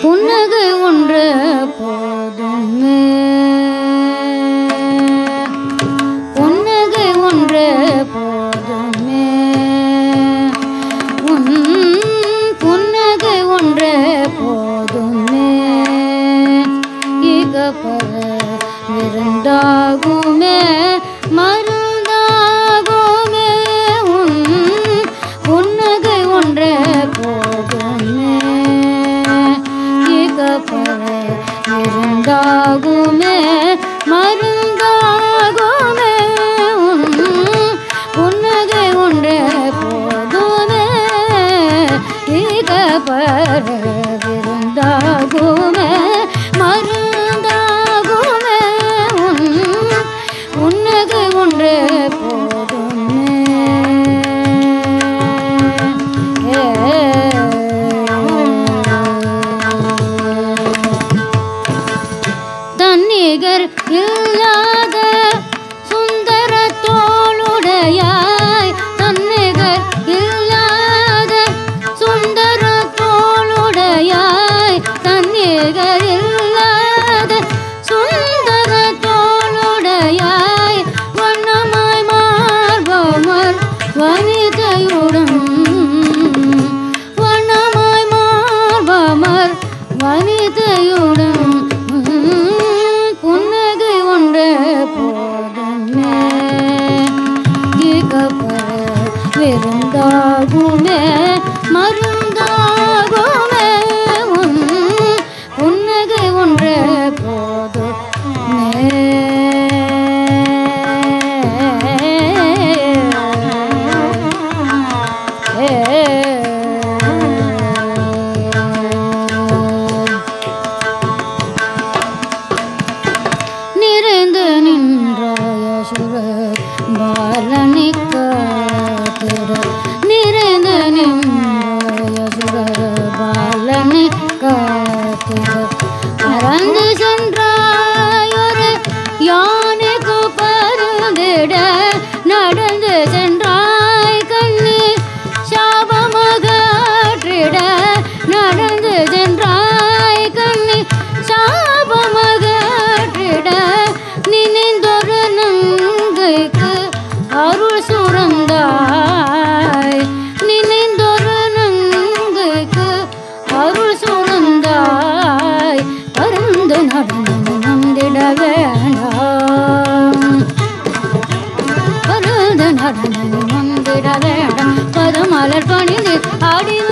புன்னகை ஒன்று போதுமே புன்னகை ஒன்று போதுமே உன் புன்னகை ஒன்று போதுமே இகப்பர விருந்தாகுமே மருந்தாகுமே உன் புன்னகை ஒன்றே போதுமே இகப்பர விருந்தாகுமே மருந்தாகுமே உன் புன்னகை ஒன்றே போதுமே இகப்பர விருந்தாகுமே மருந்தாகுமே உன் புன்னகை ஒன்றே போதுமே தன்னிகர் இல்லாத சுந்தர தோளுடையாய் தன்னிகர் இல்லாத சுந்தர தோளுடையாய் தன்னிகர் இல்லாத சுந்தர தோளுடையாய் வண்ணமாய் மார்பமர் வனிதையுடன் வண்ணமாய் மார்பமர் வனிதையுடன் புன்னகை ஒன்றே போதுமே இகப்பர விருந்தாகுமே மருந்தாகுமே உன் புன்னகை ஒன்றே போதுமே நிறைந்து நின்றாய சுரர் பாலனிக்க திற நிறைந்து நின்றாய சுரர் பாலனிக்க திற பறந்து சென்றாயொரு யானைக்கு பருந்திட நடந்து சென்றாய் கண்ணீர் சாபமகற்றிட நடந்து சென்றாய் கண்ணீர் சாபமகற்றிட நினைந்தொரு நங்கைக்கு அருள் சுரந்தாய் நினைந்தொரு நங்கைக்கு அருள் சுரந்தாய் பருந்து நடந்து நந்திட வேண்டாம் பருந்து நடந்து நந்திட வேண்டாம் பதமலர் பணிந்து ஆடி